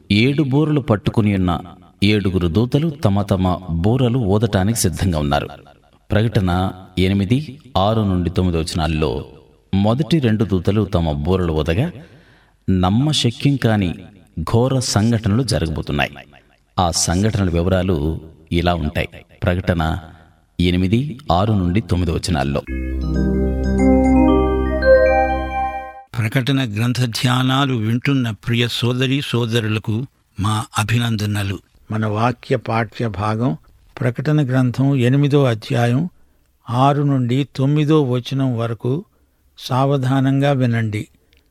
ఏడు బూరలు పట్టుకుని ఉన్న ఏడుగురు దూతలు తమ తమ బూరలు ఊదటానికి సిద్ధంగా ఉన్నారు ప్రకటన ఎనిమిది ఆరు నుండి తొమ్మిది వచనాల్లో మొదటి రెండు దూతలు తమ బూరలు ఊదగా నమ్మశక్యం కాని ఘోర సంఘటనలు జరగబోతున్నాయి ఆ సంఘటనల వివరాలు ఇలా ఉంటాయి ప్రకటన ఎనిమిది ఆరు నుండి తొమ్మిది వచనాల్లో ప్రకటన గ్రంథ ధ్యానాలు వింటున్న ప్రియ సోదరి సోదరులకు మా అభినందనలు మన వాక్య పాఠ్య భాగం ప్రకటన గ్రంథం ఎనిమిదో అధ్యాయం ఆరు నుండి తొమ్మిదో వచనం వరకు సావధానంగా వినండి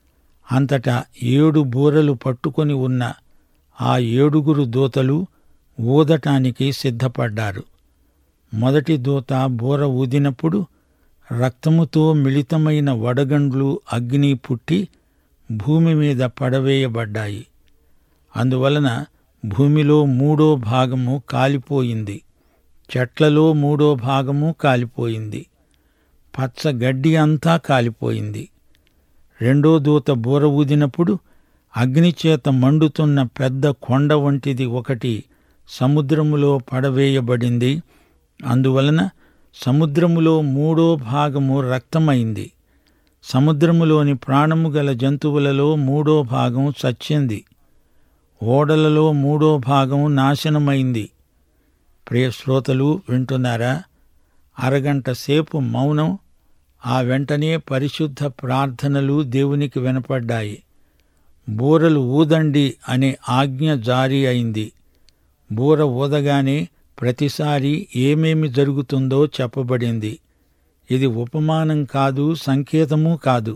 అంతటా ఏడు బూరలు పట్టుకొని ఉన్న ఆ ఏడుగురు దూతలు ఊదటానికి సిద్ధపడ్డారు మొదటి దూత బూర ఊదినప్పుడు రక్తముతో మిళితమైన వడగండ్లు అగ్ని పుట్టి భూమి మీద పడవేయబడ్డాయి అందువలన భూమిలో మూడో భాగము కాలిపోయింది చెట్లలో మూడో భాగము కాలిపోయింది పచ్చ గడ్డి అంతా కాలిపోయింది రెండో దూత బూర ఊదినప్పుడు అగ్నిచేత మండుతున్న పెద్ద కొండ వంటిది ఒకటి సముద్రములో పడవేయబడింది అందువలన సముద్రములో మూడో భాగము రక్తమైంది సముద్రములోని ప్రాణము గల జంతువులలో మూడో భాగం చచ్చింది ఓడలలో మూడో భాగం నాశనమైంది ప్రియ శ్రోతలు వింటున్నారా అరగంట సేపు మౌనం ఆ వెంటనే పరిశుద్ధ ప్రార్థనలు దేవునికి వినపడ్డాయి బూరలు ఊదండి అనే ఆజ్ఞ జారీ అయింది బూర ఊదగానే ప్రతిసారి ఏమేమి జరుగుతుందో చెప్పబడింది ఇది ఉపమానం కాదు సంకేతము కాదు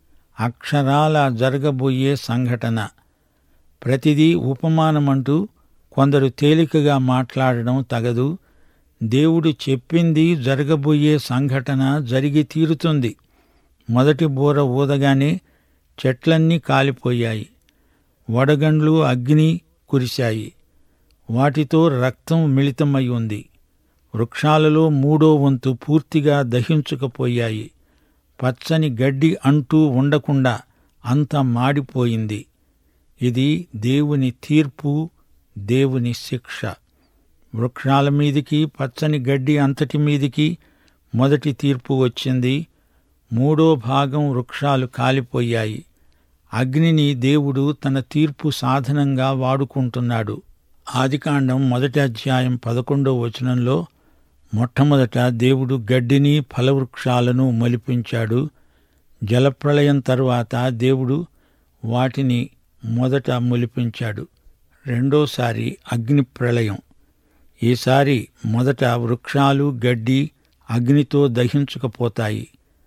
అక్షరాల జరగబోయే సంఘటన ప్రతిదీ ఉపమానమంటూ కొందరు తేలికగా మాట్లాడడం తగదు దేవుడు చెప్పింది జరగబోయే సంఘటన జరిగి తీరుతుంది మొదటి బూర ఊదగానే చెట్లన్నీ కాలిపోయాయి వడగండ్లు అగ్ని కురిశాయి వాటితో రక్తం మిళితమై ఉంది వృక్షాలలో మూడో వంతు పూర్తిగా దహించుకుపోయాయి పచ్చని గడ్డి అంటూ ఉండకుండా అంత మాడిపోయింది ఇది దేవుని తీర్పు దేవుని శిక్ష వృక్షాల మీదికి పచ్చని గడ్డి అంతటి మీదికి మొదటి తీర్పు వచ్చింది మూడో భాగం వృక్షాలు కాలిపోయాయి అగ్నిని దేవుడు తన తీర్పు సాధనంగా వాడుకుంటున్నాడు ఆదికాండం మొదటి అధ్యాయం పదకొండో వచనంలో మొట్టమొదట దేవుడు గడ్డిని ఫలవృక్షాలను మొలిపించాడు జలప్రళయం తరువాత దేవుడు వాటిని మొదట మొలిపించాడు రెండోసారి అగ్ని ప్రళయం ఈసారి మొదట వృక్షాలు గడ్డి అగ్నితో దహించుకపోతాయి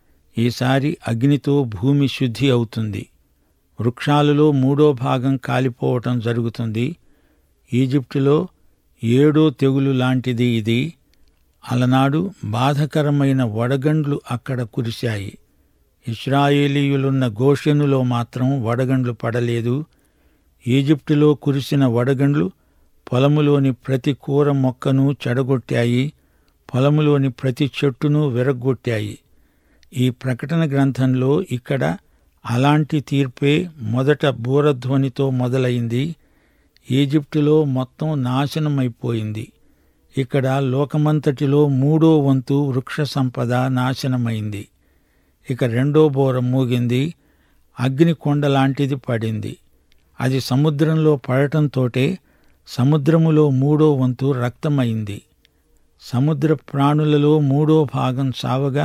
ఈసారి అగ్నితో భూమి శుద్ధి అవుతుంది వృక్షాలలో మూడో భాగం కాలిపోవటం జరుగుతుంది ఈజిప్టులో ఏడో తెగులు లాంటిది ఇది అలనాడు బాధకరమైన వడగండ్లు అక్కడ కురిశాయి ఇస్రాయేలీయులున్న గోషెనులో మాత్రం వడగండ్లు పడలేదు ఈజిప్టులో కురిసిన వడగండ్లు పొలములోని ప్రతి కూర మొక్కను చెడగొట్టాయి పొలములోని ప్రతి చెట్టును విరగ్గొట్టాయి ఈ ప్రకటన గ్రంథంలో ఇక్కడ అలాంటి తీర్పే మొదట బూరధ్వనితో మొదలైంది ఈజిప్టులో మొత్తం నాశనమైపోయింది ఇక్కడ లోకమంతటిలో మూడో వంతు వృక్ష సంపద నాశనమైంది ఇక రెండో బోర మూగింది అగ్ని కొండ లాంటిది పడింది అది సముద్రంలో పడటంతోటే సముద్రములో మూడో వంతు రక్తమైంది సముద్ర ప్రాణులలో మూడో భాగం సావగా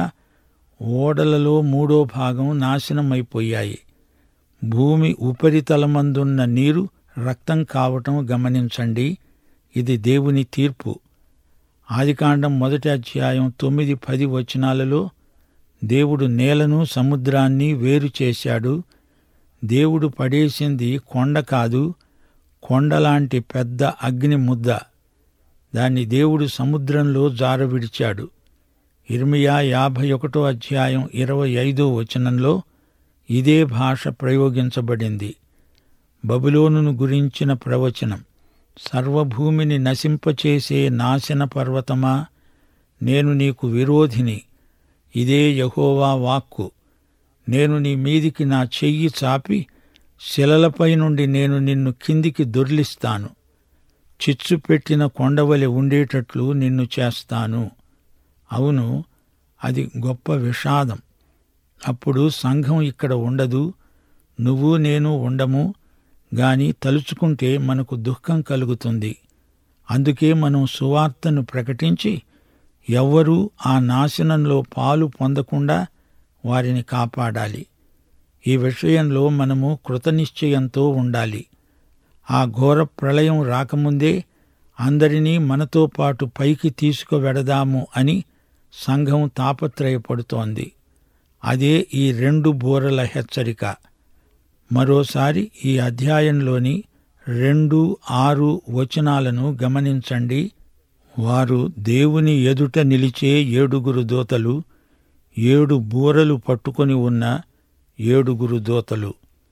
ఓడలలో మూడో భాగం నాశనమైపోయాయి భూమి ఉపరితలమందున్న నీరు రక్తం కావటం గమనించండి ఇది దేవుని తీర్పు ఆదికాండం మొదటి అధ్యాయం తొమ్మిది పది వచనాలలో దేవుడు నేలను సముద్రాన్ని వేరు చేశాడు దేవుడు పడేసింది కొండ కాదు కొండలాంటి పెద్ద అగ్ని ముద్ద దాన్ని దేవుడు సముద్రంలో జారవిడిచాడు ఇర్మియా యాభై ఒకటో అధ్యాయం ఇరవై ఐదో వచనంలో ఇదే భాష ప్రయోగించబడింది బబులోనును గురించిన ప్రవచనం సర్వభూమిని నశింపచేసే నాశన పర్వతమా నేను నీకు విరోధిని ఇదే యహోవా వాక్కు నేను నీ మీదికి నా చెయ్యి చాపి శిలలపై నుండి నేను నిన్ను కిందికి దొర్లిస్తాను చిచ్చు పెట్టిన కొండవలె ఉండేటట్లు నిన్ను చేస్తాను అవును అది గొప్ప విషాదం అప్పుడు సంఘం ఇక్కడ ఉండదు నువ్వు నేను ఉండము గాని తలుచుకుంటే మనకు దుఃఖం కలుగుతుంది అందుకే మనం సువార్తను ప్రకటించి ఎవ్వరూ ఆ నాశనంలో పాలు పొందకుండా వారిని కాపాడాలి ఈ విషయంలో మనము కృతనిశ్చయంతో ఉండాలి ఆ ఘోర ప్రళయం రాకముందే అందరినీ మనతో పాటు పైకి తీసుకువెడదాము అని సంఘం తాపత్రయపడుతోంది అదే ఈ రెండు బోరల హెచ్చరిక మరోసారి ఈ అధ్యాయంలోని రెండు ఆరు వచనాలను గమనించండి వారు దేవుని ఎదుట నిలిచే ఏడుగురు దోతలు ఏడు బూరలు పట్టుకొని ఉన్న ఏడుగురు దోతలు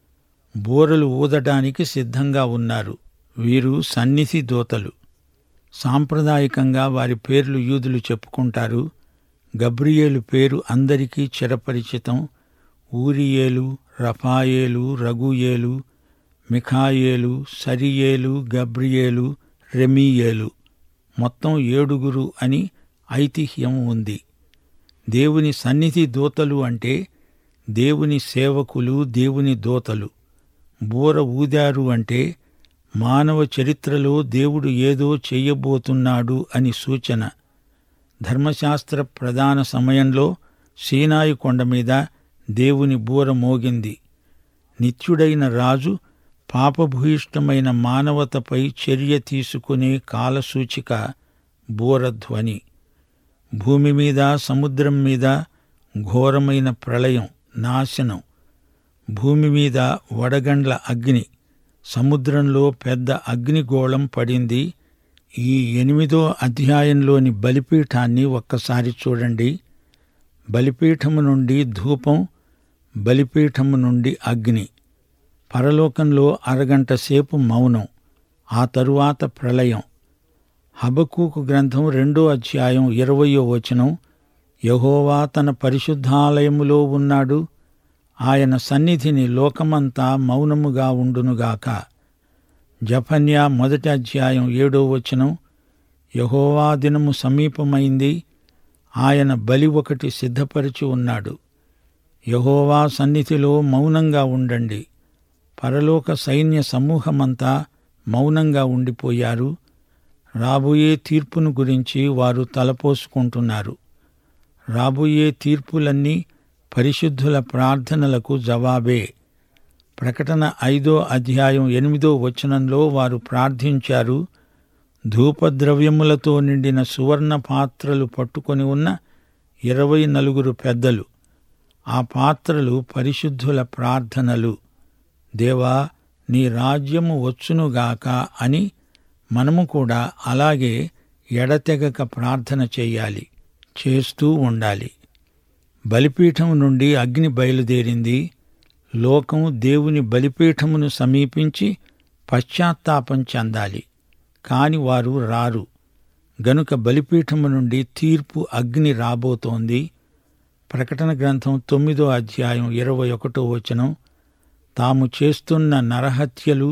బూరలు ఊదడానికి సిద్ధంగా ఉన్నారు వీరు సన్నిధి దోతలు సాంప్రదాయకంగా వారి పేర్లు యూదులు చెప్పుకుంటారు గబ్రియేలు పేరు అందరికీ చిరపరిచితం ఊరియేలు రఫాయేలు రఘుయేలు మిఖాయేలు సరియేలు గబ్రియేలు రెమీయేలు మొత్తం ఏడుగురు అని ఐతిహ్యం ఉంది దేవుని సన్నిధి దూతలు అంటే దేవుని సేవకులు దేవుని దూతలు బూర ఊదారు అంటే మానవ చరిత్రలో దేవుడు ఏదో చెయ్యబోతున్నాడు అని సూచన ధర్మశాస్త్ర ప్రధాన సమయంలో సీనాయి కొండ మీద దేవుని బూర మోగింది నిత్యుడైన రాజు పాపభూయిష్టమైన మానవతపై చర్య తీసుకునే కాలసూచిక బూరధ్వని భూమి మీద సముద్రం మీద ఘోరమైన ప్రళయం నాశనం భూమి మీద వడగండ్ల అగ్ని సముద్రంలో పెద్ద అగ్నిగోళం పడింది ఈ ఎనిమిదో అధ్యాయంలోని బలిపీఠాన్ని ఒక్కసారి చూడండి బలిపీఠము నుండి ధూపం బలిపీఠము నుండి అగ్ని పరలోకంలో అరగంట సేపు మౌనం ఆ తరువాత ప్రళయం హబకూకు గ్రంథం రెండో అధ్యాయం ఇరవయో వచనం యహోవా తన పరిశుద్ధాలయములో ఉన్నాడు ఆయన సన్నిధిని లోకమంతా మౌనముగా ఉండునుగాక జఫన్యా మొదటి అధ్యాయం ఏడో వచనం యహోవా దినము సమీపమైంది ఆయన బలి ఒకటి సిద్ధపరిచి ఉన్నాడు యహోవా సన్నిధిలో మౌనంగా ఉండండి పరలోక సైన్య సమూహమంతా మౌనంగా ఉండిపోయారు రాబోయే తీర్పును గురించి వారు తలపోసుకుంటున్నారు రాబోయే తీర్పులన్నీ పరిశుద్ధుల ప్రార్థనలకు జవాబే ప్రకటన ఐదో అధ్యాయం ఎనిమిదో వచనంలో వారు ప్రార్థించారు ధూపద్రవ్యములతో నిండిన సువర్ణ పాత్రలు పట్టుకొని ఉన్న ఇరవై నలుగురు పెద్దలు ఆ పాత్రలు పరిశుద్ధుల ప్రార్థనలు దేవా నీ రాజ్యము వచ్చునుగాక అని మనము కూడా అలాగే ఎడతెగక ప్రార్థన చెయ్యాలి చేస్తూ ఉండాలి బలిపీఠం నుండి అగ్ని బయలుదేరింది లోకం దేవుని బలిపీఠమును సమీపించి పశ్చాత్తాపం చెందాలి కాని వారు రారు గనుక బలిపీఠము నుండి తీర్పు అగ్ని రాబోతోంది ప్రకటన గ్రంథం తొమ్మిదో అధ్యాయం ఇరవై ఒకటో వచనం తాము చేస్తున్న నరహత్యలు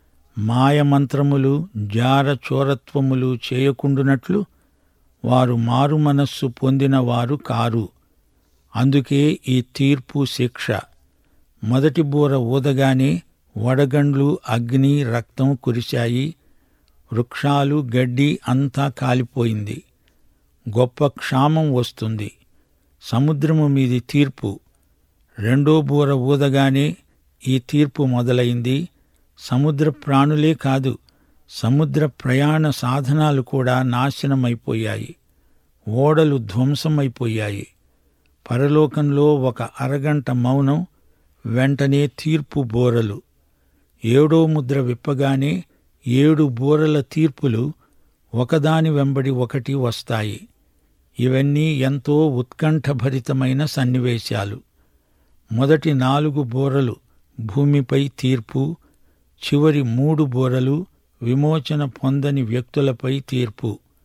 మాయమంత్రములు జార చోరత్వములు చేయకుండునట్లు వారు మారు మనస్సు పొందిన వారు కారు అందుకే ఈ తీర్పు శిక్ష మొదటి బూర ఊదగానే వడగండ్లు అగ్ని రక్తం కురిశాయి వృక్షాలు గడ్డి అంతా కాలిపోయింది గొప్ప క్షామం వస్తుంది సముద్రము మీది తీర్పు రెండో బూర ఊదగానే ఈ తీర్పు మొదలైంది సముద్ర ప్రాణులే కాదు సముద్ర ప్రయాణ సాధనాలు కూడా నాశనమైపోయాయి ఓడలు ధ్వంసమైపోయాయి పరలోకంలో ఒక అరగంట మౌనం వెంటనే తీర్పు బోరలు ఏడో ముద్ర విప్పగానే ఏడు బోరల తీర్పులు ఒకదాని వెంబడి ఒకటి వస్తాయి ఇవన్నీ ఎంతో ఉత్కంఠభరితమైన సన్నివేశాలు మొదటి నాలుగు బోరలు భూమిపై తీర్పు చివరి మూడు బోరలు విమోచన పొందని వ్యక్తులపై తీర్పు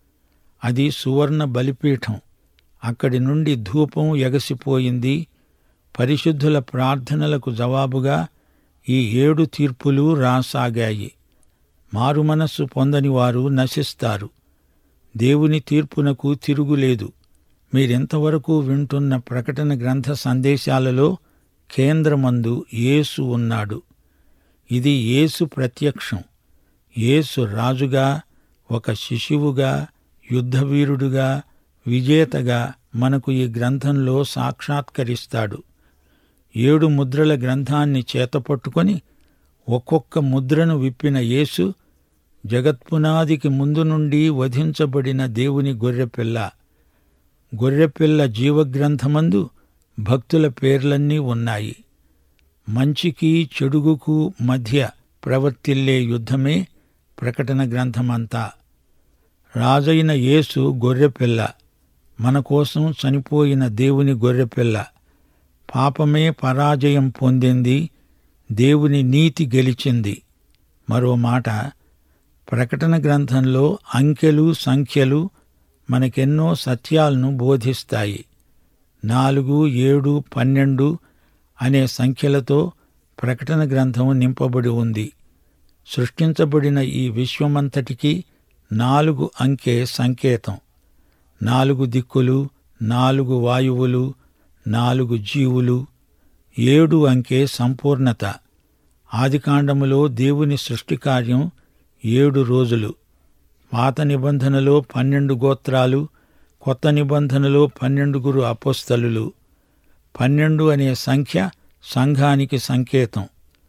అది సువర్ణ బలిపీఠం అక్కడి నుండి ధూపం ఎగసిపోయింది పరిశుద్ధుల ప్రార్థనలకు జవాబుగా ఈ ఏడు తీర్పులు రాసాగాయి మారుమనస్సు పొందని వారు నశిస్తారు దేవుని తీర్పునకు తిరుగులేదు మీరింతవరకు వింటున్న ప్రకటన గ్రంథ సందేశాలలో కేంద్రమందు యేసు ఉన్నాడు ఇది యేసు ప్రత్యక్షం యేసు రాజుగా ఒక శిశువుగా యుద్ధవీరుడుగా విజేతగా మనకు ఈ గ్రంథంలో సాక్షాత్కరిస్తాడు ఏడు ముద్రల గ్రంథాన్ని చేతపట్టుకొని ఒక్కొక్క ముద్రను విప్పిన యేసు జగత్పునాదికి ముందు నుండి వధించబడిన దేవుని గొర్రెపిల్ల గొర్రెపిల్ల జీవగ్రంథమందు భక్తుల పేర్లన్నీ ఉన్నాయి మంచికి చెడుగుకు మధ్య ప్రవర్తిల్లే యుద్ధమే ప్రకటన గ్రంథమంతా రాజైన యేసు గొర్రెపిల్ల మన కోసం చనిపోయిన దేవుని గొర్రెపిల్ల పాపమే పరాజయం పొందింది దేవుని నీతి గెలిచింది మరో మాట ప్రకటన గ్రంథంలో అంకెలు సంఖ్యలు మనకెన్నో సత్యాలను బోధిస్తాయి నాలుగు ఏడు పన్నెండు అనే సంఖ్యలతో ప్రకటన గ్రంథం నింపబడి ఉంది సృష్టించబడిన ఈ విశ్వమంతటికి నాలుగు అంకె సంకేతం నాలుగు దిక్కులు నాలుగు వాయువులు నాలుగు జీవులు ఏడు అంకె సంపూర్ణత ఆదికాండములో దేవుని సృష్టి కార్యం ఏడు రోజులు పాత నిబంధనలో పన్నెండు గోత్రాలు కొత్త నిబంధనలో పన్నెండుగురు అపోస్తలులు పన్నెండు అనే సంఖ్య సంఘానికి సంకేతం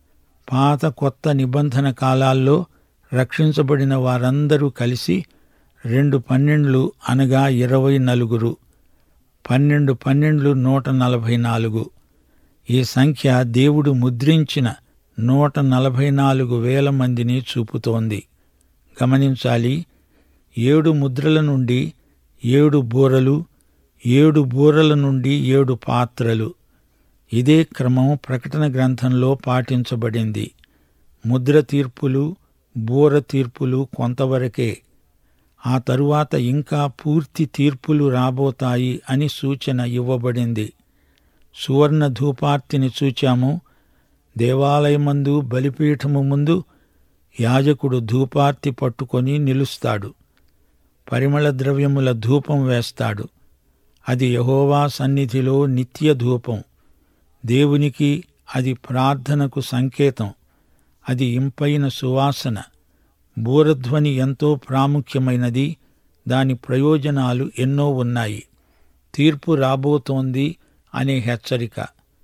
పాత కొత్త నిబంధన కాలాల్లో రక్షించబడిన వారందరూ కలిసి రెండు పన్నెండ్లు అనగా ఇరవై నలుగురు పన్నెండు పన్నెండ్లు నూట నలభై నాలుగు ఈ సంఖ్య దేవుడు ముద్రించిన నూట నలభై నాలుగు వేల మందిని చూపుతోంది గమనించాలి ఏడు ముద్రల నుండి ఏడు బూరలు ఏడు బూరల నుండి ఏడు పాత్రలు ఇదే క్రమం ప్రకటన గ్రంథంలో పాటించబడింది ముద్ర తీర్పులు బూర తీర్పులు కొంతవరకే ఆ తరువాత ఇంకా పూర్తి తీర్పులు రాబోతాయి అని సూచన ఇవ్వబడింది సువర్ణ ధూపార్తిని చూచాము దేవాలయమందు బలిపీఠము ముందు యాజకుడు ధూపార్తి పట్టుకొని నిలుస్తాడు పరిమళ ద్రవ్యముల ధూపం వేస్తాడు అది యహోవా సన్నిధిలో నిత్య ధూపం దేవునికి అది ప్రార్థనకు సంకేతం అది ఇంపైన సువాసన బూరధ్వని ఎంతో ప్రాముఖ్యమైనది దాని ప్రయోజనాలు ఎన్నో ఉన్నాయి తీర్పు రాబోతోంది అనే హెచ్చరిక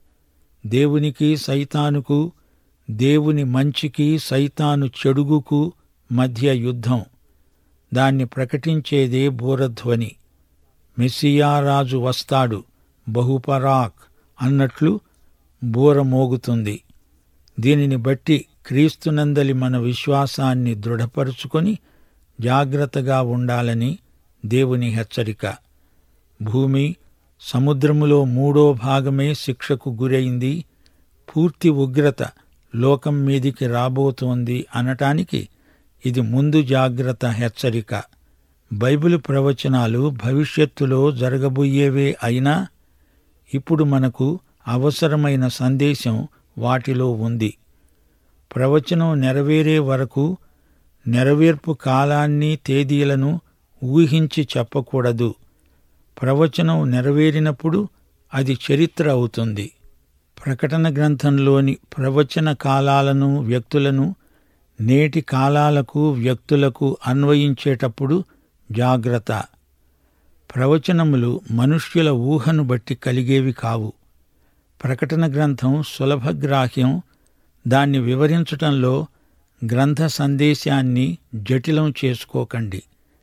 దేవునికి సైతానుకు దేవుని మంచికి సైతాను చెడుగుకు మధ్య యుద్ధం దాన్ని ప్రకటించేదే బూరధ్వని మెస్సియారాజు వస్తాడు బహుపరాక్ అన్నట్లు బూర మోగుతుంది దీనిని బట్టి క్రీస్తునందలి మన విశ్వాసాన్ని దృఢపరుచుకొని జాగ్రత్తగా ఉండాలని దేవుని హెచ్చరిక భూమి సముద్రములో మూడో భాగమే శిక్షకు గురైంది పూర్తి ఉగ్రత లోకం మీదికి రాబోతోంది అనటానికి ఇది ముందు జాగ్రత్త హెచ్చరిక బైబిల్ ప్రవచనాలు భవిష్యత్తులో జరగబోయేవే అయినా ఇప్పుడు మనకు అవసరమైన సందేశం వాటిలో ఉంది ప్రవచనం నెరవేరే వరకు నెరవేర్పు కాలాన్ని తేదీలను ఊహించి చెప్పకూడదు ప్రవచనం నెరవేరినప్పుడు అది చరిత్ర అవుతుంది ప్రకటన గ్రంథంలోని ప్రవచన కాలాలను వ్యక్తులను నేటి కాలాలకు వ్యక్తులకు అన్వయించేటప్పుడు జాగ్రత్త ప్రవచనములు మనుష్యుల ఊహను బట్టి కలిగేవి కావు ప్రకటన గ్రంథం సులభగ్రాహ్యం దాన్ని వివరించటంలో గ్రంథ సందేశాన్ని జటిలం చేసుకోకండి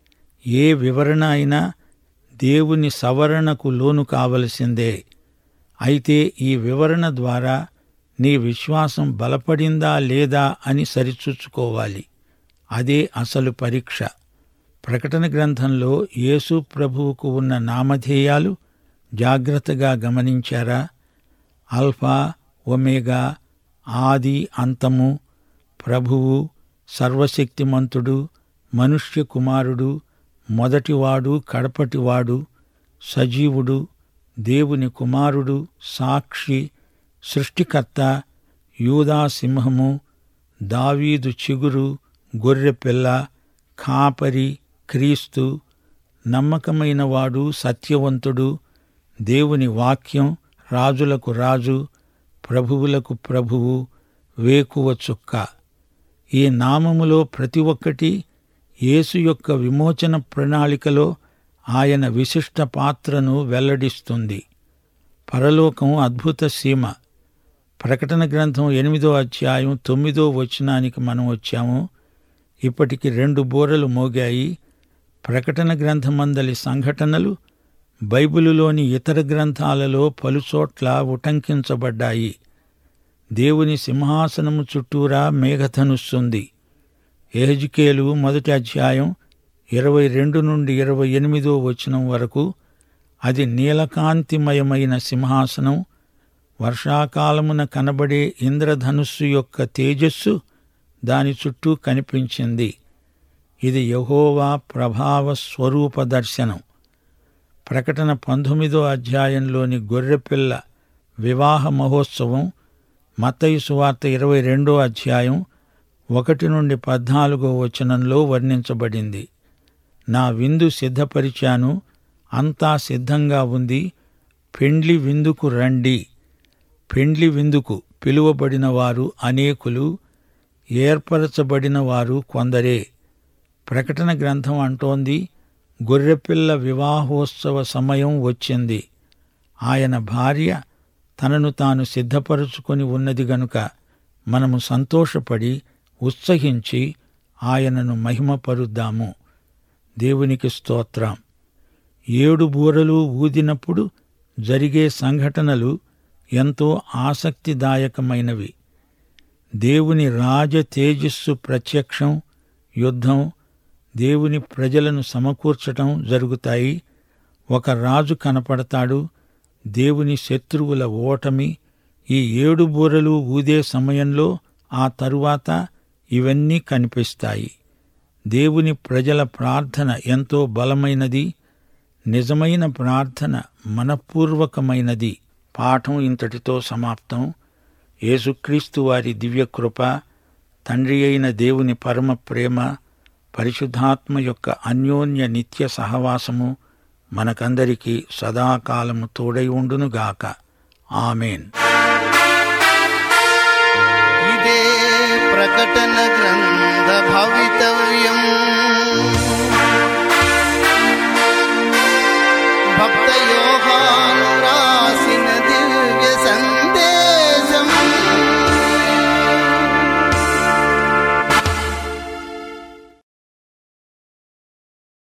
ఏ వివరణ అయినా దేవుని సవరణకు లోను కావలసిందే అయితే ఈ వివరణ ద్వారా నీ విశ్వాసం బలపడిందా లేదా అని సరిచూచుకోవాలి అదే అసలు పరీక్ష ప్రకటన గ్రంథంలో యేసు ప్రభువుకు ఉన్న నామధేయాలు జాగ్రత్తగా గమనించారా ఆల్ఫా ఒమేగా ఆది అంతము ప్రభువు సర్వశక్తిమంతుడు మనుష్య కుమారుడు మొదటివాడు కడపటివాడు సజీవుడు దేవుని కుమారుడు సాక్షి సృష్టికర్త యూదా సింహము దావీదు చిగురు గొర్రెపిల్ల కాపరి క్రీస్తు నమ్మకమైన వాడు సత్యవంతుడు దేవుని వాక్యం రాజులకు రాజు ప్రభువులకు ప్రభువు వేకువ చుక్క ఈ నామములో ప్రతి ఒక్కటి యేసు యొక్క విమోచన ప్రణాళికలో ఆయన విశిష్ట పాత్రను వెల్లడిస్తుంది పరలోకం అద్భుత సీమ ప్రకటన గ్రంథం ఎనిమిదో అధ్యాయం తొమ్మిదో వచనానికి మనం వచ్చాము ఇప్పటికి రెండు బోరలు మోగాయి ప్రకటన గ్రంథమందలి సంఘటనలు బైబిలులోని ఇతర గ్రంథాలలో పలుచోట్ల ఉటంకించబడ్డాయి దేవుని సింహాసనము చుట్టూరా మేఘధనుస్సుంది ఎహెజ్కేలు మొదటి అధ్యాయం ఇరవై రెండు నుండి ఇరవై ఎనిమిదో వచనం వరకు అది నీలకాంతిమయమైన సింహాసనం వర్షాకాలమున కనబడే ఇంద్రధనుస్సు యొక్క తేజస్సు దాని చుట్టూ కనిపించింది ఇది యహోవా ప్రభావ స్వరూప దర్శనం ప్రకటన పంతొమ్మిదో అధ్యాయంలోని గొర్రెపిల్ల వివాహ మహోత్సవం మత్తయి సువార్త ఇరవై రెండో అధ్యాయం ఒకటి నుండి పద్నాలుగో వచనంలో వర్ణించబడింది నా విందు సిద్ధపరిచాను అంతా సిద్ధంగా ఉంది పెండ్లి విందుకు రండి పెండ్లి విందుకు పిలువబడిన వారు అనేకులు ఏర్పరచబడిన వారు కొందరే ప్రకటన గ్రంథం అంటోంది గొర్రెపిల్ల వివాహోత్సవ సమయం వచ్చింది ఆయన భార్య తనను తాను సిద్ధపరుచుకొని ఉన్నది గనుక మనము సంతోషపడి ఉత్సహించి ఆయనను మహిమపరుద్దాము దేవునికి స్తోత్రం ఏడు బూరలు ఊదినప్పుడు జరిగే సంఘటనలు ఎంతో ఆసక్తిదాయకమైనవి దేవుని రాజ తేజస్సు ప్రత్యక్షం యుద్ధం దేవుని ప్రజలను సమకూర్చటం జరుగుతాయి ఒక రాజు కనపడతాడు దేవుని శత్రువుల ఓటమి ఈ ఏడు బూరలు ఊదే సమయంలో ఆ తరువాత ఇవన్నీ కనిపిస్తాయి దేవుని ప్రజల ప్రార్థన ఎంతో బలమైనది నిజమైన ప్రార్థన మనపూర్వకమైనది పాఠం ఇంతటితో సమాప్తం యేసుక్రీస్తు వారి దివ్యకృప తండ్రి అయిన దేవుని పరమ ప్రేమ పరిశుద్ధాత్మ యొక్క అన్యోన్య నిత్య సహవాసము మనకందరికీ సదాకాలము తోడై ఉండునుగాక ఆమెన్ ఇదే ప్రకటన గ్రంథ భవితవ్యం